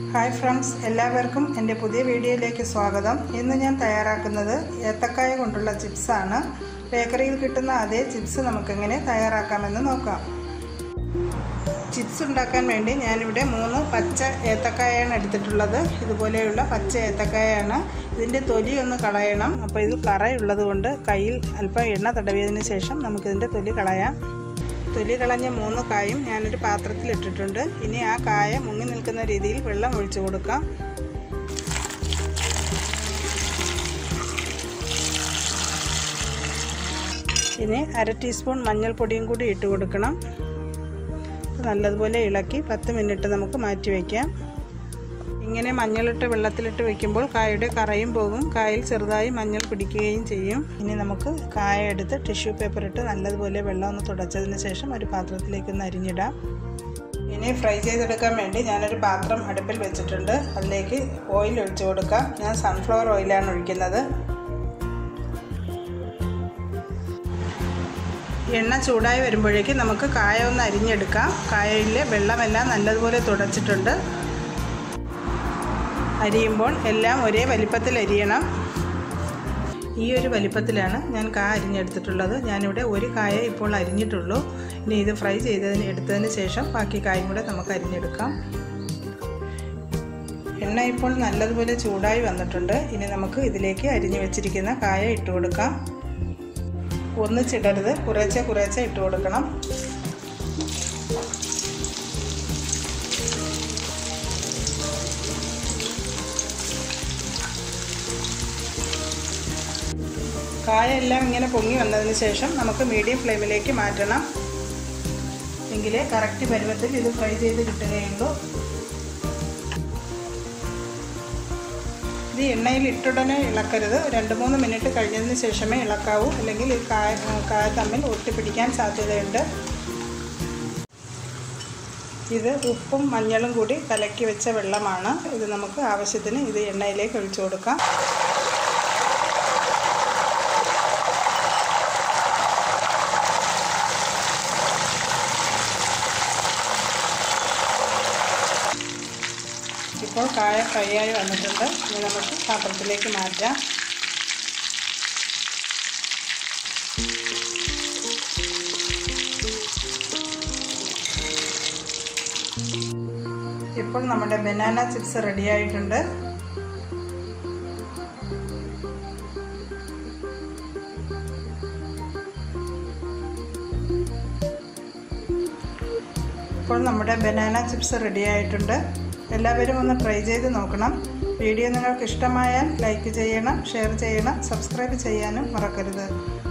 hi friends എല്ലാവർക്കും എൻ്റെ പുതിയ വീഡിയോയിലേക്ക് സ്വാഗതം ഇന്ന് ഞാൻ തയ്യാറാക്കുന്നത് ഏത്തക്കായ കൊണ്ടുള്ള ചിപ്സാണ് ബേക്കറിയിൽ കിട്ടുന്ന അതേ ചിപ്സ് നമുക്കെങ്ങനെ തയ്യാറാക്കാമെന്ന് നോക്കാം ചിപ്സ് ഉണ്ടാക്കാൻ വേണ്ടി ഞാനിവിടെ മൂന്ന് പച്ച ഏത്തക്കായാണ് എടുത്തിട്ടുള്ളത് ഇതുപോലെയുള്ള പച്ച ഏത്തക്കായാണ് ഇതിൻ്റെ തൊലി ഒന്ന് കളയണം അപ്പോൾ ഇത് കറയുള്ളത് കൊണ്ട് കയ്യിൽ അല്പം എണ്ണ തടവിയതിന് ശേഷം നമുക്കിതിൻ്റെ തൊലി കളയാം തൊലി കളഞ്ഞ മൂന്ന് കായും ഞാനൊരു പാത്രത്തിൽ ഇട്ടിട്ടുണ്ട് ഇനി ആ കായ മുങ്ങി നിൽക്കുന്ന രീതിയിൽ വെള്ളം ഒഴിച്ചു കൊടുക്കാം ഇനി അര ടീസ്പൂൺ മഞ്ഞൾപ്പൊടിയും കൂടി ഇട്ട് കൊടുക്കണം നല്ലതുപോലെ ഇളക്കി പത്ത് മിനിറ്റ് നമുക്ക് മാറ്റി വയ്ക്കാം ഇങ്ങനെ മഞ്ഞളിട്ട് വെള്ളത്തിലിട്ട് വെക്കുമ്പോൾ കായയുടെ കറയും പോകും കായിൽ ചെറുതായി മഞ്ഞൾ പിടിക്കുകയും ചെയ്യും ഇനി നമുക്ക് കായ എടുത്ത് ടിഷ്യൂ പേപ്പർ ഇട്ട് നല്ലതുപോലെ വെള്ളം ഒന്ന് തുടച്ചതിന് ശേഷം ഒരു പാത്രത്തിലേക്ക് ഒന്ന് അരിഞ്ഞിടാം ഇനി ഫ്രൈ ചെയ്തെടുക്കാൻ വേണ്ടി ഞാനൊരു പാത്രം അടുപ്പിൽ വെച്ചിട്ടുണ്ട് അതിലേക്ക് ഓയിൽ ഒഴിച്ചു കൊടുക്കാം ഞാൻ സൺഫ്ലവർ ഓയിലാണ് ഒഴിക്കുന്നത് എണ്ണ ചൂടായി വരുമ്പോഴേക്ക് നമുക്ക് കായ ഒന്ന് അരിഞ്ഞെടുക്കാം കായയിലെ വെള്ളമെല്ലാം നല്ലതുപോലെ തുടച്ചിട്ടുണ്ട് അരിയുമ്പോൾ എല്ലാം ഒരേ വലിപ്പത്തിൽ അരിയണം ഈ ഒരു വലിപ്പത്തിലാണ് ഞാൻ കായ അരിഞ്ഞെടുത്തിട്ടുള്ളത് ഞാനിവിടെ ഒരു കായ ഇപ്പോൾ അരിഞ്ഞിട്ടുള്ളൂ ഇനി ഇത് ഫ്രൈ ചെയ്തതിന് എടുത്തതിന് ശേഷം ബാക്കി കായും കൂടെ നമുക്ക് അരിഞ്ഞെടുക്കാം എണ്ണ ഇപ്പോൾ നല്ലതുപോലെ ചൂടായി വന്നിട്ടുണ്ട് ഇനി നമുക്ക് ഇതിലേക്ക് അരിഞ്ഞു വെച്ചിരിക്കുന്ന കായ ഇട്ട് കൊടുക്കാം ഒന്നിച്ചിടരുത് കുറേശ്ശെ കുറേശ്ശെ ഇട്ട് കൊടുക്കണം കായെല്ലാം ഇങ്ങനെ പൊങ്ങി വന്നതിന് ശേഷം നമുക്ക് മീഡിയം ഫ്ലെയിമിലേക്ക് മാറ്റണം എങ്കിലേ കറക്റ്റ് പരുവത്തിൽ ഇത് ഫ്രൈ ചെയ്ത് കിട്ടുകയുള്ളൂ ഇത് എണ്ണയിൽ ഇട്ടുടനെ ഇളക്കരുത് രണ്ട് മൂന്ന് മിനിറ്റ് കഴിഞ്ഞതിന് ശേഷമേ ഇളക്കാവൂ അല്ലെങ്കിൽ ഈ കായ കായ തമ്മിൽ ഒട്ടിപ്പിടിക്കാൻ സാധ്യതയുണ്ട് ഇത് ഉപ്പും മഞ്ഞളും കൂടി കലക്കി വെച്ച വെള്ളമാണ് ഇത് നമുക്ക് ആവശ്യത്തിന് ഇത് എണ്ണയിലേക്ക് ഒഴിച്ചു കൊടുക്കാം ഇപ്പോൾ കായ ഫ്രൈ ആയി വന്നിട്ടുണ്ട് ഇനി നമുക്ക് പാത്രത്തിലേക്ക് മാറ്റാം ഇപ്പോൾ നമ്മുടെ ബനാന ചിപ്സ് റെഡി ആയിട്ടുണ്ട് ഇപ്പോൾ നമ്മുടെ ബനാന ചിപ്സ് റെഡി ആയിട്ടുണ്ട് എല്ലാവരും ഒന്ന് ട്രൈ ചെയ്ത് നോക്കണം വീഡിയോ നിങ്ങൾക്ക് ഇഷ്ടമായാൽ ലൈക്ക് ചെയ്യണം ഷെയർ ചെയ്യണം സബ്സ്ക്രൈബ് ചെയ്യാനും മറക്കരുത്